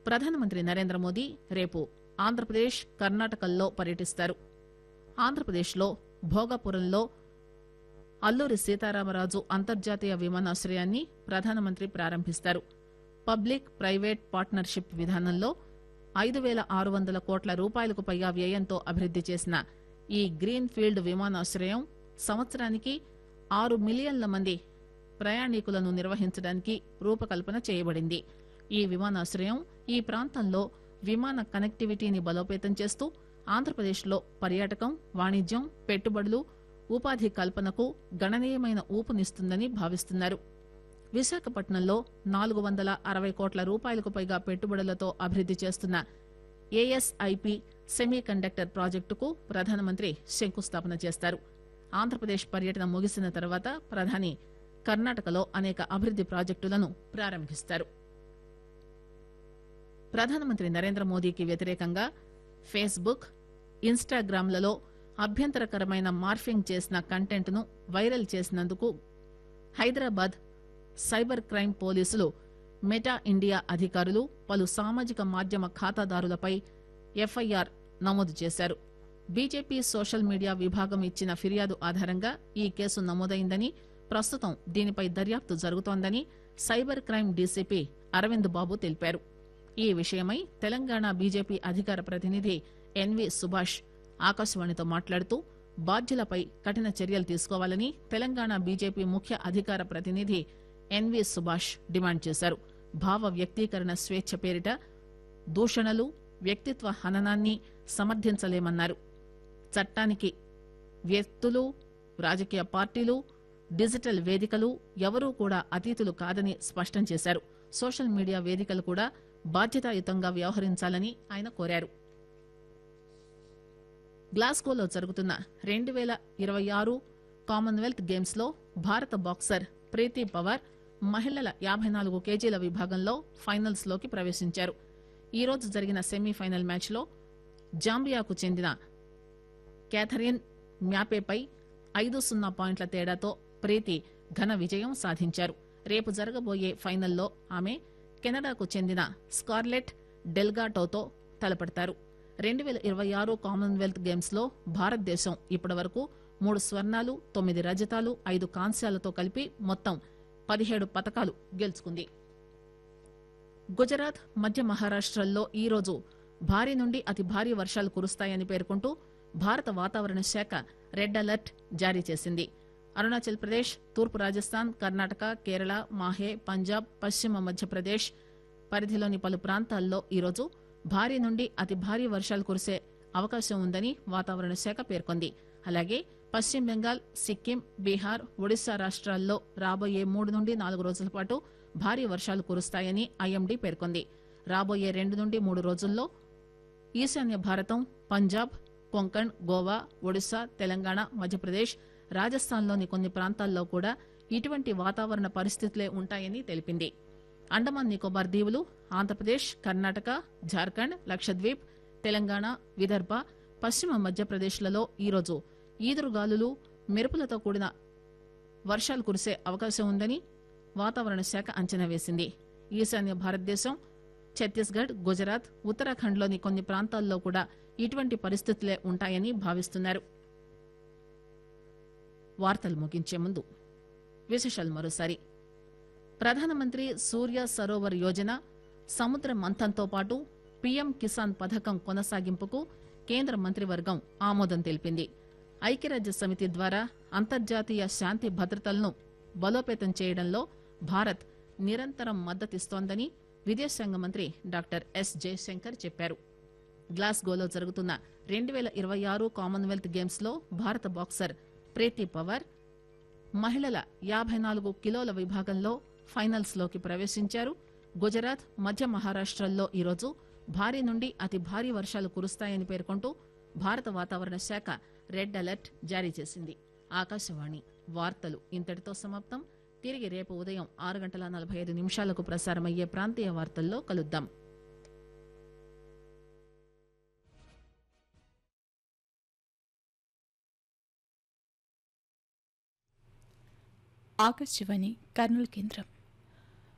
ప్రధానమంత్రి నరేంద్ర మోదీ రేపు ఆంధ్రప్రదేశ్ కర్ణాటకల్లో పర్యటిస్తారు ఆంధ్రప్రదేశ్లో భోగాపురంలో అల్లూరి సీతారామరాజు అంతర్జాతీయ విమానాశ్రయాన్ని ప్రధానమంత్రి ప్రారంభిస్తారు పబ్లిక్ ప్రైవేట్ పార్ట్నర్షిప్ విధానంలో ఐదు పేల ఆరు వందల కోట్ల రూపాయలకు పైగా వ్యయంతో అభివృద్ది చేసిన ఈ గ్రీన్ ఫీల్డ్ విమానాశ్రయం సంవత్సరానికి ఆరు మిలియన్ల మంది ప్రయాణికులను నిర్వహించడానికి రూపకల్పన చేయబడింది ఈ విమానాశ్రయం ఈ ప్రాంతంలో విమాన కనెక్టివిటీని బలోపేతం చేస్తూ ఆంధ్రప్రదేశ్లో పర్యాటకం వాణిజ్యం పెట్టుబడులు ఉపాధి కల్పనకు గణనీయమైన ఊపునిస్తుందని భావిస్తున్నారు విశాఖపట్నంలో నాలుగు వందల అరవై కోట్ల రూపాయలకు పైగా పెట్టుబడులతో అభివృద్ది చేస్తున్న ఏఎస్ఐపి సెమీ కండక్టర్ ప్రాజెక్టుకు ప్రధానమంత్రి శంకుస్థాపన చేస్తారు ఆంధ్రప్రదేశ్ పర్యటన ముగిసిన తర్వాత ప్రధాని కర్ణాటకలో అనేక అభివృద్ది ప్రాజెక్టులను ప్రారంభిస్తారు ప్రధానమంత్రి నరేంద్ర మోదీకి వ్యతిరేకంగా ఫేస్బుక్ ఇన్స్టాగ్రామ్లలో అభ్యంతరకరమైన మార్ఫింగ్ చేసిన కంటెంట్ ను వైరల్ చేసినందుకు హైదరాబాద్ సైబర్ క్రైమ్ పోలీసులు మెటా ఇండియా అధికారులు పలు సామాజిక మాధ్యమ ఖాతాదారులపై ఎఫ్ఐఆర్ నమోదు చేశారు బీజేపీ సోషల్ మీడియా విభాగం ఇచ్చిన ఫిర్యాదు ఆధారంగా ఈ కేసు నమోదైందని ప్రస్తుతం దీనిపై దర్యాప్తు జరుగుతోందని cyber crime DCP Aravind Babu తెలిపారు ఈ విషయమై తెలంగాణ బీజేపీ అధికార ప్రతినిధి ఎన్వి సుభాష్ ఆకాశవాణితో మాట్లాడుతూ బాధ్యులపై కఠిన చర్యలు తీసుకోవాలని తెలంగాణ బీజేపీ ముఖ్య అధికార ప్రతినిధి ఎన్వి సుభాష్ డిమాండ్ చేశారు భావ వ్యక్తీకరణ స్వేచ్ఛ పేరిట దూషణలు వ్యక్తిత్వ హననాన్ని సమర్థించలేమన్నారు చట్టానికి వ్యక్తులు రాజకీయ పార్టీలు డిజిటల్ వేదికలు ఎవరూ కూడా అతీతులు కాదని స్పష్టం చేశారు సోషల్ మీడియా వేదికలు కూడా బాధ్యతాయుతంగా వ్యవహరించాలని ఆయన కోరారు గ్లాస్గోలో జరుగుతున్న రెండు పేల ఇరవై ఆరు కామన్వెల్త్ గేమ్స్ లో భారత బాక్సర్ ప్రీతి పవార్ మహిళల యాభై నాలుగు కేజీల విభాగంలో ఫైనల్స్ లోకి ప్రవేశించారు ఈ రోజు జరిగిన సెమీఫైనల్ మ్యాచ్ లో జాంబియాకు చెందిన క్యాథరిన్ మ్యాపేపై ఐదు సున్నా పాయింట్ల తేడాతో ప్రీతి ఘన విజయం సాధించారు రేపు జరగబోయే ఫైనల్లో ఆమె కెనడాకు చెందిన స్కార్లెట్ డెల్గాటోతో తలపడతారు రెండు పేల ఇరవై ఆరు కామన్వెల్త్ గేమ్స్ లో భారతదేశం ఇప్పటివరకు మూడు స్వర్ణాలు తొమ్మిది రజతాలు ఐదు కాంస్యాలతో కలిపి మొత్తం పదిహేడు పతకాలు గెలుచుకుంది గుజరాత్ మధ్య మహారాష్టల్లో ఈ రోజు భారీ నుండి అతి భారీ వర్షాలు కురుస్తాయని పేర్కొంటూ భారత వాతావరణ శాఖ రెడ్ అలర్ట్ జారీ చేసింది అరుణాచల్ ప్రదేశ్ తూర్పు రాజస్థాన్ కర్ణాటక కేరళ మాహే పంజాబ్ పశ్చిమ మధ్యప్రదేశ్ పరిధిలోని పలు ప్రాంతాల్లో ఈరోజు భారీ నుండి అతి భారీ వర్షాలు కురిసే అవకాశం ఉందని వాతావరణ శాఖ పేర్కొంది అలాగే పశ్చిమ బెంగాల్ సిక్కిం బీహార్ ఒడిశా రాష్ట్రాల్లో రాబోయే మూడు నుండి నాలుగు రోజుల పాటు భారీ వర్షాలు కురుస్తాయని ఐఎండీ పేర్కొంది రాబోయే రెండు నుండి మూడు రోజుల్లో ఈశాన్య భారతం పంజాబ్ కొంకణ్ గోవా ఒడిశా తెలంగాణ మధ్యప్రదేశ్ రాజస్థాన్లోని కొన్ని ప్రాంతాల్లో కూడా ఇటువంటి వాతావరణ పరిస్థితులే ఉంటాయని తెలిపింది అండమాన్ నికోబార్ దీవులు ఆంధ్రప్రదేశ్ కర్ణాటక జార్ఖండ్ లక్షద్వీప్ తెలంగాణ విదర్భ పశ్చిమ మధ్యప్రదేశ్లలో ఈరోజు ఈదురుగాలులు మెరుపులతో కూడిన వర్షాలు కురిసే అవకాశం ఉందని వాతావరణ శాఖ అంచనా వేసింది ఈశాన్య భారతదేశం ఛత్తీస్గఢ్ గుజరాత్ ఉత్తరాఖండ్లోని కొన్ని ప్రాంతాల్లో కూడా ఇటువంటి పరిస్థితులే ఉంటాయని భావిస్తున్నారు వార్తలు ముగించే ముందు విశేషాలు మరోసారి ప్రధానమంత్రి సూర్య సరోవర్ యోజన సముద్ర మంథంతో పాటు పీఎం కిసాన్ పథకం కొనసాగింపుకు కేంద్ర మంత్రివర్గం ఆమోదం తెలిపింది ఐక్యరాజ్య సమితి ద్వారా అంతర్జాతీయ శాంతి భద్రతలను బలోపేతం చేయడంలో భారత్ నిరంతరం మద్దతిస్తోందని విదేశాంగ మంత్రి డాక్టర్ ఎస్ జయశంకర్ చెప్పారు గ్లాస్గోలో జరుగుతున్న రెండు పేల ఇరవై ఆరు కామన్వెల్త్ గేమ్స్ లో భారత బాక్సర్ ప్రీతి పవార్ మహిళల యాభై నాలుగు కిలోల విభాగంలో ఫైనల్స్ లోకి ప్రవేశించారు గుజరాత్ మధ్య మహారాష్టల్లో ఈరోజు భారీ నుండి అతి భారీ వర్షాలు కురుస్తాయని పేర్కొంటూ భారత వాతావరణ శాఖ రెడ్ అలర్ట్ జారీ చేసింది ఆకాశవాణి వార్తలు ఇంతటితో సమాప్తం తిరిగి రేపు ఉదయం ఆరు గంటల నలభై ఐదు నిమిషాలకు ప్రసారమయ్యే ప్రాంతీయ వార్తల్లో కలుద్దాం ఆకాశవాణి కర్నూలు కేంద్రం